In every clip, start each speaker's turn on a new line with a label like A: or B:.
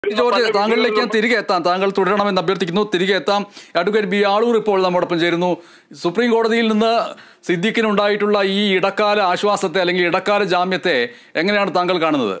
A: George താങ്കളിലേക്ക് ഞാൻ തിരികെ എത്താം താങ്കൾ തുടരണമെന്ന് അഭ്യർത്ഥിക്കുന്നു തിരികെ എത്താം അഡ്വക്കേറ്റ് ബി ആളൂർ ഇപ്പോൾ നമ്മോടൊപ്പം ചേരുന്നു സുപ്രീം കോടതിയിൽ നിന്ന് സിദ്ദിഖിനുണ്ടായിട്ടുള്ള ഈ ഇടക്കാല ആശ്വാസത്തെ അല്ലെങ്കിൽ ഇടക്കാല ജാമ്യത്തെ എങ്ങനെയാണ് താങ്കൾ കാണുന്നത്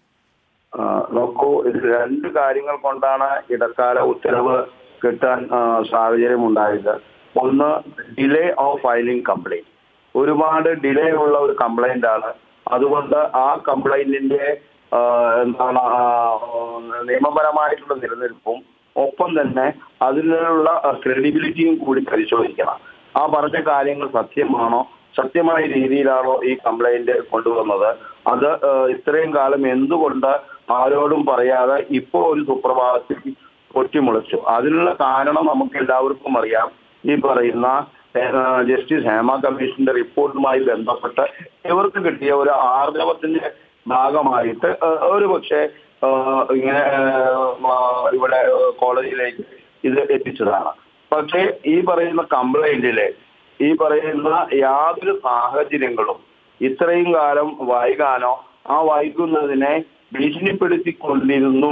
B: ആ, നോക്കൂ ഇത് രണ്ട് കാര്യങ്ങൾ കൊണ്ടാണ് ഇടക്കാല ഉത്തരവ് കിട്ടാൻ ആ, സാഹചര്യം ഉണ്ടായത് ഒന്ന് ഡിലേ ഓഫ് ഫയലിംഗ് കംപ്ലൈന്റ് ഒരുപാട് ഡിലേ ഉള്ള ഒരു കംപ്ലൈന്റ് ആണ് അതുകൊണ്ട് ആ കംപ്ലൈന്റിന്റെ ആ, എന്താണ് ആ, നിയമപരമായിട്ടുള്ള നിലനിൽപ്പും ഒപ്പം തന്നെ അതിനുള്ള ക്രെഡിബിലിറ്റിയും കൂടി പരിശോധിക്കണം ആ പറഞ്ഞ കാര്യങ്ങൾ സത്യമാണോ സത്യമായ രീതിയിലാണോ ഈ കംപ്ലൈന്റ് കൊണ്ടുവന്നത് അത് ഏഹ്, ഇത്രയും കാലം എന്തുകൊണ്ട് ആരോടും പറയാതെ ഇപ്പോ ഒരു സുപ്രഭാതത്തിൽ പൊട്ടിമുളച്ചു അതിനുള്ള കാരണം നമുക്ക് എല്ലാവർക്കും അറിയാം ഈ പറയുന്ന ഏഹ്, ജസ്റ്റിസ് ഹേമ കമ്മീഷന്റെ റിപ്പോർട്ടുമായി ബന്ധപ്പെട്ട് ഇവർക്ക് കിട്ടിയ ഒരു ആർജവത്തിന്റെ ഭാഗമായിട്ട് ഏഹ്, ഒരു പക്ഷേ ഏഹ്, ഇങ്ങനെ ഏഹ്, ആ, ഇവിടെ ഏഹ്, കോടതിയിലേക്ക് ഇത് എത്തിച്ചതാണ് പക്ഷേ ഈ പറയുന്ന കംപ്ലൈന്റിലെ ഈ പറയുന്ന യാതൊരു സാഹചര്യങ്ങളും ഇത്രയും കാലം വൈകാനോ ആ വൈകുന്നതിനെ ഭീഷണിപ്പെടുത്തിക്കൊണ്ടിരുന്നു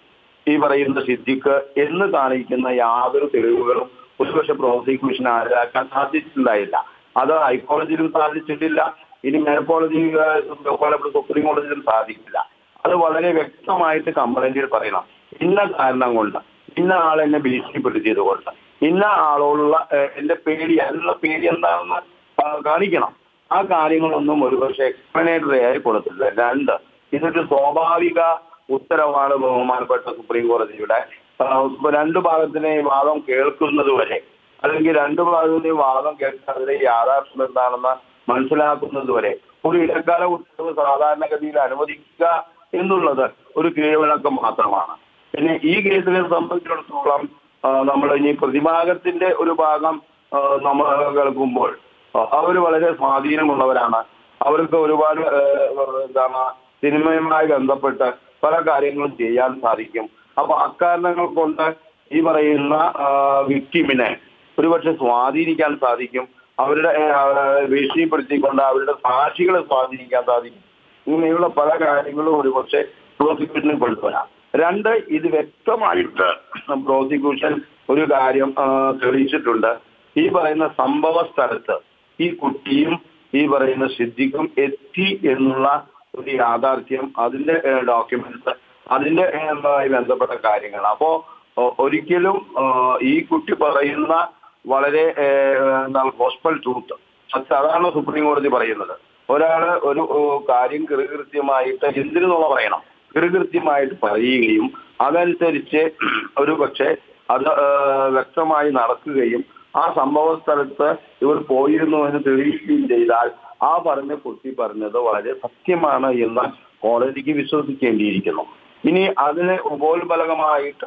B: ഈ പറയുന്ന സിദ്ദിഖ് എന്ന് കാണിക്കുന്ന യാതൊരു തെളിവുകളും ഒരുപക്ഷെ പ്രോസിക്യൂഷൻ ഹാജരാക്കാൻ സാധിച്ചിട്ടുണ്ടായില്ല അത് ഹൈക്കോടതിയിലും സാധിച്ചിട്ടില്ല ഇനി മേൽക്കോടതി പോലെ സുപ്രീം കോടതിയിലും സാധിക്കില്ല അത് വളരെ വ്യക്തമായിട്ട് കംപ്ലൈന്റിൽ പറയണം ഇന്ന കാരണം കൊണ്ട് ഇന്ന ആൾ എന്നെ ഭീഷണിപ്പെടുത്തിയത് കൊണ്ട് ഇന്ന ആളോടുള്ള ഏഹ്, എന്റെ പേടി അതിനുള്ള പേടി എന്താണെന്ന് ആ, കാണിക്കണം ആ കാര്യങ്ങളൊന്നും ഒരുപക്ഷെ എക്സ്പ്ലനേറ്ററി ആയി കൊടുത്തില്ല രണ്ട് ഇതൊരു സ്വാഭാവിക ഉത്തരവാണ് ബഹുമാനപ്പെട്ട സുപ്രീം കോടതിയുടെ ആ, ഇപ്പൊ രണ്ടു ഭാഗത്തിനെ വാദം കേൾക്കുന്നത് വരെ അല്ലെങ്കിൽ രണ്ടു ഭാഗത്തിനെയും വാദം കേൾക്കാതെ യാഥാർത്ഥ്യം എന്താണെന്ന് മനസ്സിലാക്കുന്നത് വരെ ഒരു ഇടക്കാല ഉത്തരവ് സാധാരണഗതിയിൽ അനുവദിക്കുക എന്നുള്ളത് ഒരു കീഴ്വഴക്കം മാത്രമാണ് പിന്നെ ഈ കേസിനെ സംബന്ധിച്ചിടത്തോളം നമ്മൾ ഇനി പ്രതിഭാഗത്തിന്റെ ഒരു ഭാഗം ആ, നമ്മൾ കേൾക്കുമ്പോൾ അവർ വളരെ സ്വാധീനമുള്ളവരാണ് അവർക്ക് ഒരുപാട് ആ, എന്താണ് സിനിമയുമായി ബന്ധപ്പെട്ട് പല കാര്യങ്ങളും ചെയ്യാൻ സാധിക്കും അപ്പൊ അക്കാരണങ്ങൾ കൊണ്ട് ഈ പറയുന്ന വിക്ടിമിനെ ഒരുപക്ഷെ സ്വാധീനിക്കാൻ സാധിക്കും അവരുടെ ആ, ഭീഷണിപ്പെടുത്തിക്കൊണ്ട് അവരുടെ സാക്ഷികളെ സ്വാധീനിക്കാൻ സാധിക്കും ഇങ്ങനെയുള്ള പല കാര്യങ്ങളും ഒരുപക്ഷെ പ്രോസിക്യൂഷനിൽ കൊണ്ടുവരാം രണ്ട് ഇത് വ്യക്തമായിട്ട് പ്രോസിക്യൂഷൻ ഒരു കാര്യം ആ, തെളിയിച്ചിട്ടുണ്ട് ഈ പറയുന്ന സംഭവ സ്ഥലത്ത് ഈ കുട്ടിയും ഈ പറയുന്ന സിദ്ധിക്കും എത്തി എന്നുള്ള ഒരു യാഥാർത്ഥ്യം അതിന്റെ ഡോക്യുമെന്റ്സ് അതിന്റെ ഏ, മായി ബന്ധപ്പെട്ട കാര്യങ്ങൾ അപ്പോ ഒ- ഒരിക്കലും ആ, ഈ കുട്ടി പറയുന്ന വളരെ ഏ, എന്താണ് ഗോസ്പൽ ട്രൂത്ത് അതാണ് സുപ്രീം കോടതി പറയുന്നത് ഒരാള് ഒരു ഓ, കാര്യം കൃത്യമായിട്ട് എന്തിനുള്ള പറയണം കൃത്യമായിട്ട് പറയുകയും അതനുസരിച്ച് ഒരു പക്ഷേ അത് ആ, വ്യക്തമായി നടക്കുകയും ആ സംഭവ സ്ഥലത്ത് ഇവർ പോയിരുന്നു എന്ന് തെളിയിക്കുകയും ചെയ്താൽ ആ പറഞ്ഞ കുട്ടി പറഞ്ഞത് വളരെ സത്യമാണ് എന്ന് കോടതിക്ക് വിശ്വസിക്കേണ്ടിയിരിക്കുന്നു ഇനി അതിന് ഉപോത്ബലകമായിട്ട്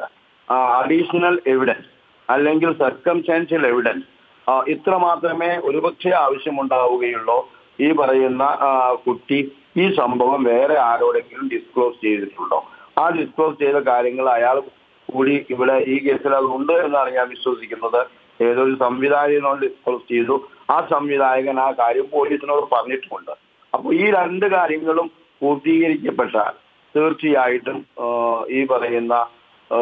B: അഡീഷണൽ എവിഡൻസ് അല്ലെങ്കിൽ സർക്കംസ്റ്റാൻഷ്യൽ എവിഡൻസ് ഇത്ര മാത്രമേ ഒരുപക്ഷെ ആവശ്യമുണ്ടാവുകയുള്ളൂ ഈ പറയുന്ന ആ, കുട്ടി ഈ സംഭവം വേറെ ആരോടെങ്കിലും ഡിസ്ക്ലോസ് ചെയ്തിട്ടുണ്ടോ ആ ഡിസ്ക്ലോസ് ചെയ്ത കാര്യങ്ങൾ അയാൾ കൂടി ഇവിടെ ഈ കേസിൽ അത് ഉണ്ട് എന്നാണ് ഞാൻ വിശ്വസിക്കുന്നത് ഏതൊരു സംവിധായകനോട് ഡിസ്ക്ലോസ് ചെയ്തു ആ സംവിധായകൻ ആ കാര്യം പോലീസിനോട് പറഞ്ഞിട്ടുമുണ്ട് അപ്പോൾ ഈ രണ്ട് കാര്യങ്ങളും പൂർത്തീകരിക്കപ്പെട്ടാൽ തീർച്ചയായിട്ടും ആ, ഈ പറയുന്ന ആ,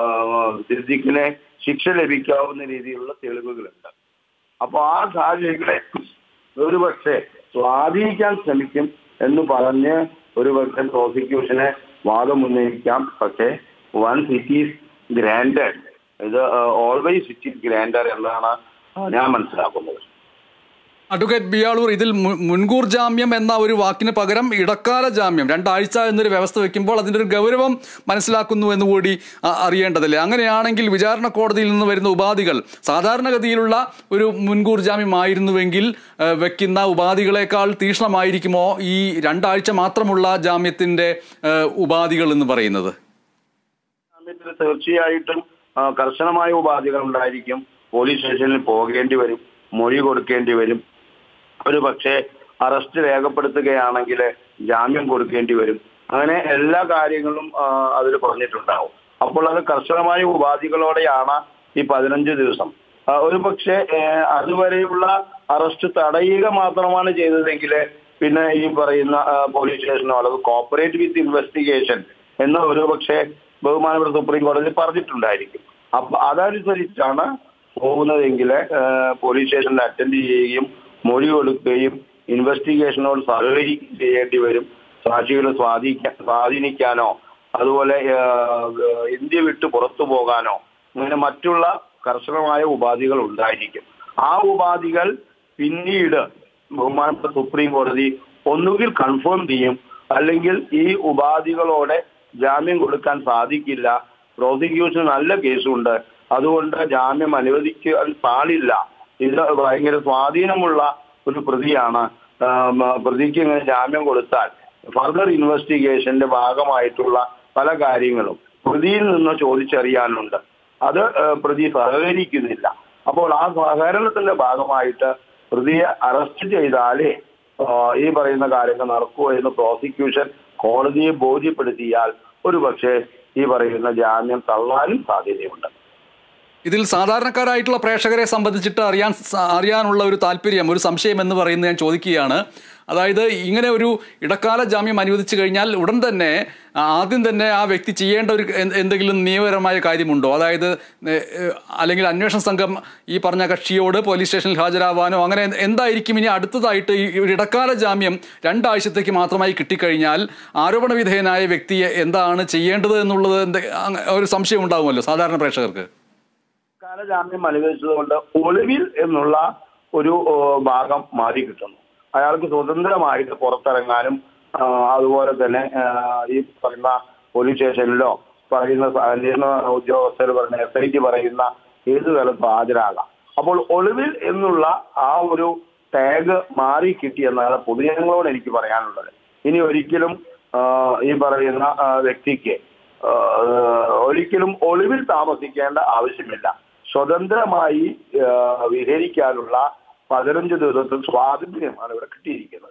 B: സിദ്ദിഖിനെ ശിക്ഷ ലഭിക്കാവുന്ന രീതിയിലുള്ള തെളിവുകളുണ്ട് അപ്പൊ ആ സാഹചര്യങ്ങളെ ഒരുപക്ഷെ സ്വാധീനിക്കാൻ ശ്രമിക്കും എന്ന് പറഞ്ഞ് ഒരുപക്ഷെ പ്രോസിക്യൂഷനെ വാദം ഉന്നയിക്കാം പക്ഷേ വൺസ് ഇറ്റ് ഈസ് ഗ്രാൻഡഡ് ഇത് ഓൾവേസ് ഇറ്റ് ഈസ് ഗ്രാൻഡർ എന്നാണ് ഞാൻ മനസ്സിലാക്കുന്നത്
A: അഡ്വക്കേറ്റ് ബിയാളൂർ ഇതിൽ മു- മുൻകൂർ ജാമ്യം എന്ന ഒരു വാക്കിന് പകരം ഇടക്കാല ജാമ്യം രണ്ടാഴ്ച എന്നൊരു വ്യവസ്ഥ വെക്കുമ്പോൾ അതിൻ്റെ ഒരു ഗൗരവം മനസ്സിലാക്കുന്നു എന്നുകൂടി അ- അറിയേണ്ടതല്ലേ അങ്ങനെയാണെങ്കിൽ വിചാരണ കോടതിയിൽ നിന്ന് വരുന്ന ഉപാധികൾ സാധാരണഗതിയിലുള്ള ഒരു മുൻകൂർ ജാമ്യമായിരുന്നുവെങ്കിൽ ആ, വെക്കുന്ന ഉപാധികളെക്കാൾ തീക്ഷ്ണമായിരിക്കുമോ ഈ രണ്ടാഴ്ച മാത്രമുള്ള ജാമ്യത്തിന്റെ ആ, ഉപാധികൾ എന്ന് പറയുന്നത്
B: ജാമ്യത്തിന് തീർച്ചയായിട്ടും ആ, കർശനമായ ഉപാധികൾ ഉണ്ടായിരിക്കും പോലീസ് സ്റ്റേഷനിൽ പോകേണ്ടി വരും മൊഴി കൊടുക്കേണ്ടി വരും ഒരു പക്ഷേ അറസ്റ്റ് രേഖപ്പെടുത്തുകയാണെങ്കിൽ ജാമ്യം കൊടുക്കേണ്ടി വരും അങ്ങനെ എല്ലാ കാര്യങ്ങളും ആ, അതിൽ പറഞ്ഞിട്ടുണ്ടാവും അപ്പോൾ അത് കർശനമായ ഉപാധികളോടെയാണ് ഈ പതിനഞ്ച് ദിവസം ആ, ഒരു പക്ഷേ ഏഹ്, അതുവരെയുള്ള അറസ്റ്റ് തടയുക മാത്രമാണ് ചെയ്തതെങ്കിൽ പിന്നെ ഈ പറയുന്ന ആ, പോലീസ് സ്റ്റേഷനോ അല്ലെങ്കിൽ കോപ്പറേറ്റ് വിത്ത് ഇൻവെസ്റ്റിഗേഷൻ എന്ന ഒരു പക്ഷേ ബഹുമാനപ്പെട്ട സുപ്രീം കോടതി പറഞ്ഞിട്ടുണ്ടായിരിക്കും അപ്പൊ അതനുസരിച്ചാണ് പോകുന്നതെങ്കിൽ പോലീസ് സ്റ്റേഷനിൽ അറ്റൻഡ് ചെയ്യുകയും മൊഴി കൊടുക്കുകയും ഇൻവെസ്റ്റിഗേഷനോട് സഹകരിക്കുകയും ചെയ്യേണ്ടി വരും സാക്ഷികളെ സ്വാധീനിക്കാൻ സ്വാധീനിക്കാനോ അതുപോലെ ഏഹ്, ഇന്ത്യ വിട്ട് പുറത്തു പോകാനോ അങ്ങനെ മറ്റുള്ള കർശനമായ ഉപാധികൾ ഉണ്ടായിരിക്കും ആ ഉപാധികൾ പിന്നീട് ബഹുമാനപ്പെട്ട സുപ്രീം കോടതി ഒന്നുകിൽ കൺഫേം ചെയ്യും അല്ലെങ്കിൽ ഈ ഉപാധികളോടെ ജാമ്യം കൊടുക്കാൻ സാധിക്കില്ല പ്രോസിക്യൂഷൻ നല്ല കേസുണ്ട് അതുകൊണ്ട് ജാമ്യം അനുവദിക്കാൻ പാടില്ല ഇത് ഭയങ്കര സ്വാധീനമുള്ള ഒരു പ്രതിയാണ് ആം, പ്രതിക്ക് ഇങ്ങനെ ജാമ്യം കൊടുത്താൽ ഫർദർ ഇൻവെസ്റ്റിഗേഷന്റെ ഭാഗമായിട്ടുള്ള പല കാര്യങ്ങളും പ്രതിയിൽ നിന്ന് ചോദിച്ചറിയാനുണ്ട് അത് ഏഹ്, പ്രതി സഹകരിക്കുന്നില്ല അപ്പോൾ ആ സഹകരണത്തിന്റെ ഭാഗമായിട്ട് പ്രതിയെ അറസ്റ്റ് ചെയ്താലേ ആഹ്, ഈ പറയുന്ന കാര്യങ്ങൾ നടക്കൂ എന്ന് പ്രോസിക്യൂഷൻ കോടതിയെ ബോധ്യപ്പെടുത്തിയാൽ ഒരുപക്ഷെ ഈ പറയുന്ന ജാമ്യം തള്ളാനും സാധ്യതയുണ്ട്
A: ഇതിൽ സാധാരണക്കാരായിട്ടുള്ള പ്രേക്ഷകരെ സംബന്ധിച്ചിട്ട് അറിയാൻ സ- അറിയാനുള്ള ഒരു താല്പര്യം ഒരു സംശയം എന്ന് പറയുന്നത് ഞാൻ ചോദിക്കുകയാണ് അതായത് ഇങ്ങനെ ഒരു ഇടക്കാല ജാമ്യം അനുവദിച്ചു കഴിഞ്ഞാൽ ഉടൻ തന്നെ ആ, ആദ്യം തന്നെ ആ വ്യക്തി ചെയ്യേണ്ട ഒരു എന്ത് എന്തെങ്കിലും നിയമപരമായ കാര്യമുണ്ടോ അതായത് ഏ, ഏ, അല്ലെങ്കിൽ അന്വേഷണ സംഘം ഈ പറഞ്ഞ കക്ഷിയോട് പോലീസ് സ്റ്റേഷനിൽ ഹാജരാവാനോ അങ്ങനെ എന്ത് എന്തായിരിക്കും ഇനി അടുത്തതായിട്ട് ഈ ഒരു ഇടക്കാല ജാമ്യം രണ്ടാഴ്ചത്തേക്ക് മാത്രമായി കിട്ടിക്കഴിഞ്ഞാൽ ആരോപണ വിധേയനായ വ്യക്തിയെ എന്താണ് ചെയ്യേണ്ടത് എന്നുള്ളത് എന്ത് അങ്ങ- ഒരു സംശയം ഉണ്ടാകുമല്ലോ സാധാരണ പ്രേക്ഷകർക്ക്
B: കാലജാമ്യം അനുവദിച്ചതുകൊണ്ട് ഒളിവിൽ എന്നുള്ള ഒരു ഓ, ഭാഗം മാറി കിട്ടുന്നു അയാൾക്ക് സ്വതന്ത്രമായിട്ട് പുറത്തിറങ്ങാനും ആ, അതുപോലെ തന്നെ ആ, ഈ പറയുന്ന പോലീസ് സ്റ്റേഷനിലോ പറയുന്ന സ- അന്വേഷണ ഉദ്യോഗസ്ഥർ പറയുന്ന എസ് ഐ ടി പറയുന്ന ഏത് കാലത്തും ഹാജരാകാം അപ്പോൾ ഒളിവിൽ എന്നുള്ള ആ ഒരു ടാഗ് മാറി കിട്ടിയെന്നാണ് പൊതുജനങ്ങളോട് എനിക്ക് പറയാനുള്ളത് ഇനി ഒരിക്കലും ആ, ഈ പറയുന്ന ആ, വ്യക്തിക്ക് ആ, ഒരിക്കലും ഒളിവിൽ താമസിക്കേണ്ട ആവശ്യമില്ല സ്വതന്ത്രമായി ആ, വിഹരിക്കാനുള്ള പതിനഞ്ച് ദിവസത്തെ സ്വാതന്ത്ര്യമാണ് ഇവിടെ കിട്ടിയിരിക്കുന്നത്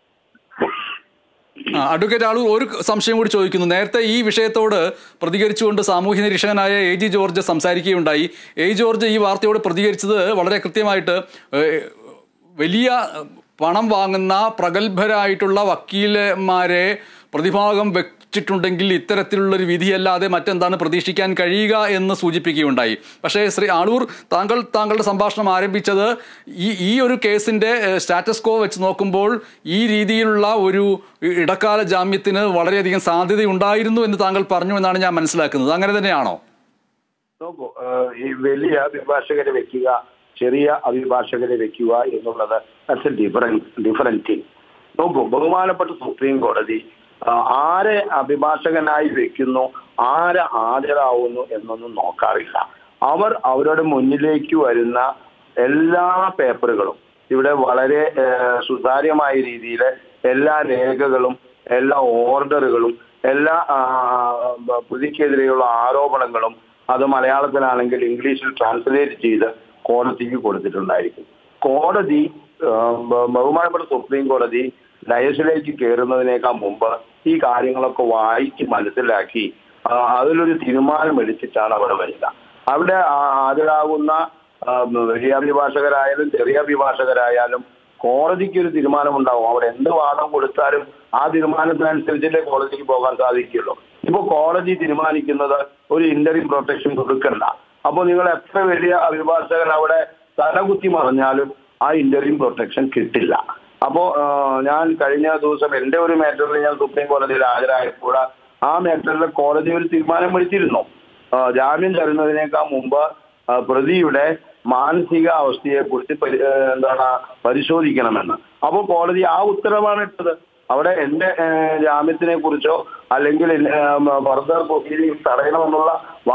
A: ആ, അഡ്വക്കേറ്റ് ആളൂർ ഒരു സംശയം കൂടി ചോദിക്കുന്നു നേരത്തെ ഈ വിഷയത്തോട് പ്രതികരിച്ചുകൊണ്ട് സാമൂഹ്യ നിരീക്ഷകനായ എ ജി ജോർജ് സംസാരിക്കുകയുണ്ടായി എ ജി ജോർജ് ഈ വാർത്തയോട് പ്രതികരിച്ചത് വളരെ കൃത്യമായിട്ട് ഏഹ്, വലിയ പണം വാങ്ങുന്ന പ്രഗത്ഭരായിട്ടുള്ള വക്കീലന്മാരെ പ്രതിഭാഗം വെച്ചിട്ടുണ്ടെങ്കിൽ ഇത്തരത്തിലുള്ളൊരു വിധിയല്ലാതെ മറ്റെന്താണ് പ്രതീക്ഷിക്കാൻ കഴിയുക എന്ന് സൂചിപ്പിക്കുകയുണ്ടായി പക്ഷേ ശ്രീ ആളൂർ താങ്കൾ താങ്കളുടെ സംഭാഷണം ആരംഭിച്ചത് ഈ ഈ ഒരു കേസിന്റെ സ്റ്റാറ്റസ് കോ വെച്ച് നോക്കുമ്പോൾ ഈ രീതിയിലുള്ള ഒരു ഇടക്കാല ജാമ്യത്തിന് വളരെയധികം സാധ്യതയുണ്ടായിരുന്നു എന്ന് താങ്കൾ പറഞ്ഞു എന്നാണ് ഞാൻ മനസ്സിലാക്കുന്നത് അങ്ങനെ തന്നെയാണോ
B: നോക്കൂ ഏഹ് ഈ വലിയ അഭിഭാഷകരെ വെക്കുക ചെറിയ അഭിഭാഷകരെ വെക്കുക എന്നുള്ളത് that's a difference different thing നോക്കൂ ബഹുമാനപ്പെട്ട സുപ്രീം കോടതി ആ, ആരെ അഭിഭാഷകനായി വെക്കുന്നു ആരെ ഹാജരാവുന്നു എന്നൊന്നും നോക്കാറില്ല അവർ അവരുടെ മുന്നിലേക്ക് വരുന്ന എല്ലാ പേപ്പറുകളും ഇവിടെ വളരെ ഏഹ്, സുതാര്യമായ രീതിയിൽ എല്ലാ രേഖകളും എല്ലാ ഓർഡറുകളും എല്ലാ ആ, പ്രതിക്കെതിരെയുള്ള ആരോപണങ്ങളും അത് മലയാളത്തിലാണെങ്കിൽ ഇംഗ്ലീഷിൽ ട്രാൻസ്ലേറ്റ് ചെയ്ത് കോടതിക്ക് കൊടുത്തിട്ടുണ്ടായിരിക്കും കോടതി ആ, ബ- ബഹുമാനപ്പെട്ട സുപ്രീം കോടതി ഡയസിലേക്ക് കയറുന്നതിനേക്കാൾ മുമ്പ് ഈ കാര്യങ്ങളൊക്കെ വായിച്ച് മനസ്സിലാക്കി ആ, അതിലൊരു തീരുമാനം എടുത്തിട്ടാണ് അവിടെ വരിക അവിടെ ആ- ഹാജരാകുന്ന ആ, വലിയ അഭിഭാഷകരായാലും ചെറിയ അഭിഭാഷകരായാലും കോടതിക്ക് ഒരു തീരുമാനമുണ്ടാവും അവിടെ എന്ത് വാദം കൊടുത്താലും ആ തീരുമാനത്തിനനുസരിച്ചല്ലേ കോടതിക്ക് പോകാൻ സാധിക്കുള്ളൂ ഇപ്പൊ കോടതി തീരുമാനിക്കുന്നത് ഒരു ഇന്റർവ്യൂ പ്രൊട്ടക്ഷൻ കൊടുക്കണ്ട അപ്പോൾ നിങ്ങൾ എത്ര വലിയ അഭിഭാഷകൻ അവിടെ തലകുത്തി മറിഞ്ഞാലും ആ ഇന്റർവ്യൂ പ്രൊട്ടക്ഷൻ കിട്ടില്ല അപ്പോ ആ, ഞാൻ കഴിഞ്ഞ ദിവസം എന്റെ ഒരു മാറ്ററിൽ ഞാൻ സുപ്രീം കോടതിയിൽ ഹാജരായപ്പോൾ ആ മാറ്ററിൽ കോടതി ഒരു തീരുമാനം എടുത്തിരുന്നു ആ, ജാമ്യം തരുന്നതിനേക്കാൾ മുമ്പ് ആ, പ്രതിയുടെ മാനസിക അവസ്ഥയെ കുറിച്ച് പരി- ഏ, എന്താണ് പരിശോധിക്കണമെന്ന് അപ്പോൾ കോടതി ആ ഉത്തരവാണ് ഇട്ടത് അവിടെ എന്റെ ഏ, ജാമ്യത്തിനെ കുറിച്ചോ അല്ലെങ്കിൽ ഫർദർ പ്രൊസീഡിംഗ് തടയണമെന്നുള്ള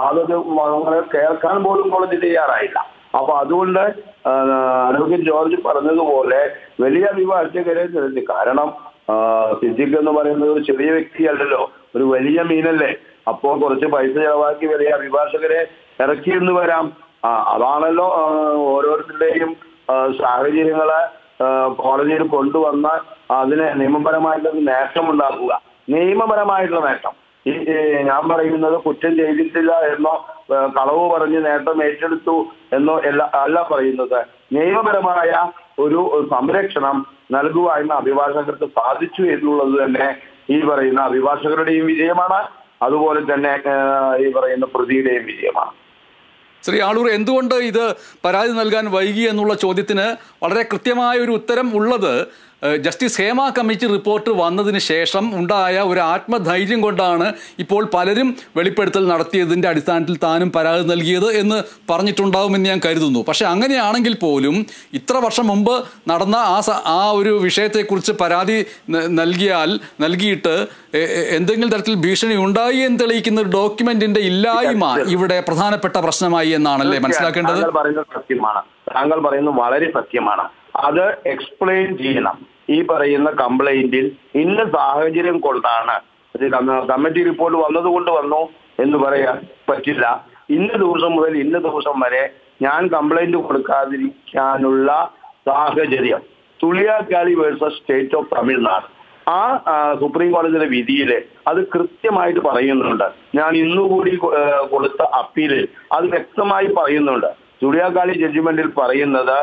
B: വാദങ്ങൾ കേൾക്കാൻ പോലും കോടതി തയ്യാറായില്ല അപ്പൊ അതുകൊണ്ട് ആ, അഡ്വക്കേറ്റ് ജോർജ് പറഞ്ഞതുപോലെ വലിയ അഭിഭാഷകരെ തിരഞ്ഞു കാരണം ആ, സിദ്ദിഖ് എന്ന് പറയുന്നത് ഒരു ചെറിയ വ്യക്തിയല്ലല്ലോ ഒരു വലിയ മീനല്ലേ അപ്പോ കുറച്ച് പൈസ ചെലവാക്കി വലിയ അഭിഭാഷകരെ ഇറക്കിയെന്ന് വരാം ആ, അതാണല്ലോ ആ, ഓരോരുത്തരുടെയും ആ, സാഹചര്യങ്ങളെ ആ, കോടതിയിൽ കൊണ്ടുവന്ന് അതിന് നിയമപരമായിട്ടുള്ള നേട്ടമുണ്ടാക്കുക നിയമപരമായിട്ടുള്ള നേട്ടം ഈ ഈ ഞാൻ പറയുന്നത് കുറ്റം ചെയ്തിട്ടില്ല എന്നോ ആ, കളവ് പറഞ്ഞ് നേട്ടം ഏറ്റെടുത്തു എന്നോ അല്ല അല്ല പറയുന്നത് നിയമപരമായ ഒരു സംരക്ഷണം നൽകുക എന്ന അഭിഭാഷകർക്ക് സാധിച്ചു എന്നുള്ളത് തന്നെ ഈ പറയുന്ന അഭിഭാഷകരുടെയും വിജയമാണ് അതുപോലെ തന്നെ ആ, ഈ പറയുന്ന പ്രതിയുടെയും വിജയമാണ്
A: ശ്രീ ആളൂർ എന്തുകൊണ്ട് ഇത് പരാതി നൽകാൻ വൈകി എന്നുള്ള ചോദ്യത്തിന് വളരെ കൃത്യമായ ഒരു ഉത്തരം ഉള്ളത് ഏഹ്, ജസ്റ്റിസ് ഹേമ കമ്മിറ്റി റിപ്പോർട്ട് വന്നതിന് ശേഷം ഉണ്ടായ ഒരു ആത്മധൈര്യം കൊണ്ടാണ് ഇപ്പോൾ പലരും വെളിപ്പെടുത്തൽ നടത്തിയതിന്റെ അടിസ്ഥാനത്തിൽ താനും പരാതി നൽകിയത് എന്ന് പറഞ്ഞിട്ടുണ്ടാവുമെന്ന് ഞാൻ കരുതുന്നു പക്ഷെ അങ്ങനെയാണെങ്കിൽ പോലും ഇത്ര വർഷം മുമ്പ് നടന്ന ആ സ- ആ ഒരു വിഷയത്തെക്കുറിച്ച് പരാതി ന- നൽകിയാൽ നൽകിയിട്ട് എ- എ- എന്തെങ്കിലും തരത്തിൽ ഭീഷണി ഉണ്ടായി എന്ന് തെളിയിക്കുന്ന ഒരു ഡോക്യുമെന്റിന്റെ ഇല്ലായ്മ ഇവിടെ പ്രധാനപ്പെട്ട പ്രശ്നമായി എന്നാണല്ലേ മനസ്സിലാക്കേണ്ടത്
B: താങ്കൾ പറയുന്നത് സത്യമാണ് താങ്കൾ പറയുന്നത് വളരെ സത്യമാണ് അത് എക്സ്പ്ലെയിൻ ചെയ്യണം ഈ പറയുന്ന കംപ്ലൈന്റിൽ ഇന്ന സാഹചര്യം കൊണ്ടാണ് ഇത് കമ്മ- കമ്മിറ്റി റിപ്പോർട്ട് വന്നതുകൊണ്ട് വന്നു എന്ന് പറയാൻ പറ്റില്ല ഇന്ന ദിവസം മുതൽ ഇന്ന ദിവസം വരെ ഞാൻ കംപ്ലൈന്റ് കൊടുക്കാതിരിക്കാനുള്ള സാഹചര്യം തുളിയാക്കാലി വേഴ്സസ് സ്റ്റേറ്റ് ഓഫ് തമിഴ്നാട് ആ ആ, സുപ്രീം കോടതിയുടെ വിധിയില് അത് കൃത്യമായിട്ട് പറയുന്നുണ്ട് ഞാൻ ഇന്നുകൂടി കൊ- ഏ, കൊടുത്ത അപ്പീലിൽ അത് വ്യക്തമായി പറയുന്നുണ്ട് ചുടിയാക്കാളി ജഡ്ജിമെന്റിൽ പറയുന്നത്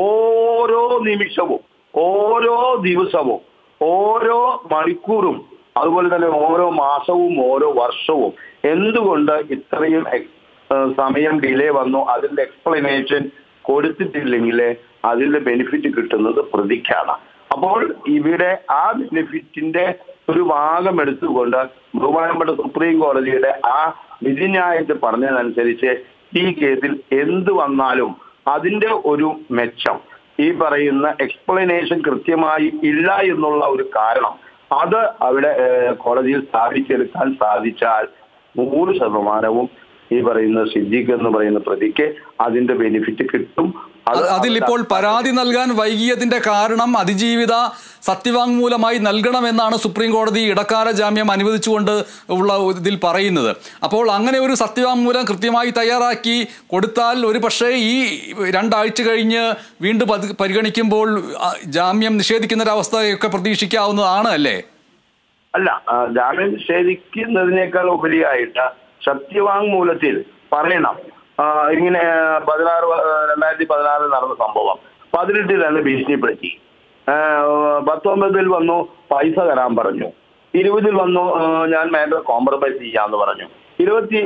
B: ഓരോ നിമിഷവും ഓരോ ദിവസവും ഓരോ മണിക്കൂറും അതുപോലെ തന്നെ ഓരോ മാസവും ഓരോ വർഷവും എന്തുകൊണ്ട് ഇത്രയും എക്സ്- ഏ, സമയം ഡിലേ വന്നു അതിന്റെ എക്സ്പ്ലനേഷൻ കൊടുത്തിട്ടില്ലെങ്കിൽ അതിന്റെ ബെനിഫിറ്റ് കിട്ടുന്നത് പ്രതിക്കാണ് അപ്പോൾ ഇവിടെ ആ ബെനിഫിറ്റിന്റെ ഒരു ഭാഗം എടുത്തുകൊണ്ട് ബഹുമാനപ്പെട്ട സുപ്രീം കോടതിയുടെ ആ വിധിന്യായത്തിൽ പറഞ്ഞതനുസരിച്ച് ഈ കേസിൽ എന്ത് വന്നാലും അതിന്റെ ഒരു മെച്ചം ഈ പറയുന്ന എക്സ്പ്ലനേഷൻ കൃത്യമായി ഇല്ല എന്നുള്ള ഒരു കാരണം അത് അവിടെ ഏഹ്, കോടതിയിൽ സ്ഥാപിച്ചെടുക്കാൻ സാധിച്ചാൽ നൂറ് ശതമാനവും ഈ പറയുന്ന സിദ്ദിഖ് എന്ന് പറയുന്ന പ്രതിക്ക് അതിന്റെ ബെനിഫിറ്റ് കിട്ടും അത്
A: അതിലിപ്പോൾ പരാതി നൽകാൻ വൈകിയതിന്റെ കാരണം അതിജീവിത സത്യവാങ്മൂലമായി നൽകണമെന്നാണ് സുപ്രീം കോടതി ഇടക്കാല ജാമ്യം അനുവദിച്ചുകൊണ്ട് ഉള്ള ഇതിൽ പറയുന്നത് അപ്പോൾ അങ്ങനെ ഒരു സത്യവാങ്മൂലം കൃത്യമായി തയ്യാറാക്കി കൊടുത്താൽ ഒരു പക്ഷേ ഈ രണ്ടാഴ്ച കഴിഞ്ഞ് വീണ്ടും പതി- പരിഗണിക്കുമ്പോൾ ആ, ജാമ്യം നിഷേധിക്കുന്ന ഒരു അവസ്ഥയൊക്കെ പ്രതീക്ഷിക്കാവുന്നതാണ് അല്ലേ
B: അല്ല ആ, ജാമ്യം നിഷേധിക്കുന്നതിനേക്കാൾ ഉപരിയായിട്ട് സത്യവാങ്മൂലത്തിൽ പറയണം ആ, ഇങ്ങനെ പതിനാറ് വ- രണ്ടായിരത്തി പതിനാറിൽ നടന്ന സംഭവം പതിനെട്ടിലാണ് ഭീഷണിപ്പെടുത്തി ആ, പത്തൊമ്പതിൽ വന്നു പൈസ തരാൻ പറഞ്ഞു ഇരുപതിൽ വന്നു ആ, ഞാൻ മാറ്റർ കോംപ്രമൈസ് ചെയ്യാന്ന് പറഞ്ഞു ഇരുപത്തി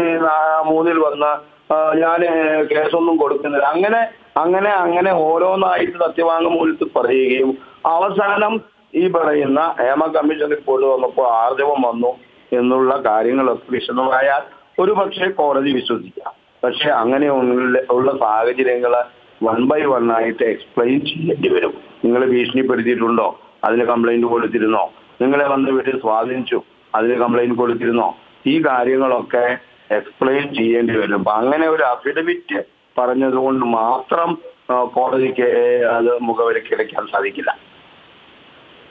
B: നാ- മൂന്നിൽ വന്ന് ആ, ഞാൻ കേസൊന്നും കൊടുക്കുന്നില്ല അങ്ങനെ അങ്ങനെ അങ്ങനെ ഓരോന്നായിട്ട് സത്യവാങ്മൂലത്തിൽ പറയുകയും അവസാനം ഈ പറയുന്ന ഹേമ കമ്മീഷൻ റിപ്പോർട്ട് വന്നപ്പോൾ ആർജവം വന്നു എന്നുള്ള കാര്യങ്ങളൊക്കെ വിശദമായാൽ ഒരു പക്ഷേ കോടതി വിശ്വസിക്കാം പക്ഷെ അങ്ങനെ ഉള്ള- ഉള്ള സാഹചര്യങ്ങൾ വൺ ബൈ വൺ ആയിട്ട് എക്സ്പ്ലെയിൻ ചെയ്യേണ്ടി വരും നിങ്ങൾ ഭീഷണിപ്പെടുത്തിയിട്ടുണ്ടോ അതിന് കംപ്ലൈന്റ് കൊടുത്തിരുന്നോ നിങ്ങളെ വന്ന് വീട്ടിൽ സ്വാധീനിച്ചു അതിന് കംപ്ലൈന്റ് കൊടുത്തിരുന്നോ ഈ കാര്യങ്ങളൊക്കെ എക്സ്പ്ലെയിൻ ചെയ്യേണ്ടി വരും അപ്പൊ അങ്ങനെ ഒരു അഫിഡവിറ്റ് പറഞ്ഞതുകൊണ്ട് മാത്രം ആ, കോടതിക്ക് അത് മുഖവിലക്ക് എടുക്കാൻ സാധിക്കില്ല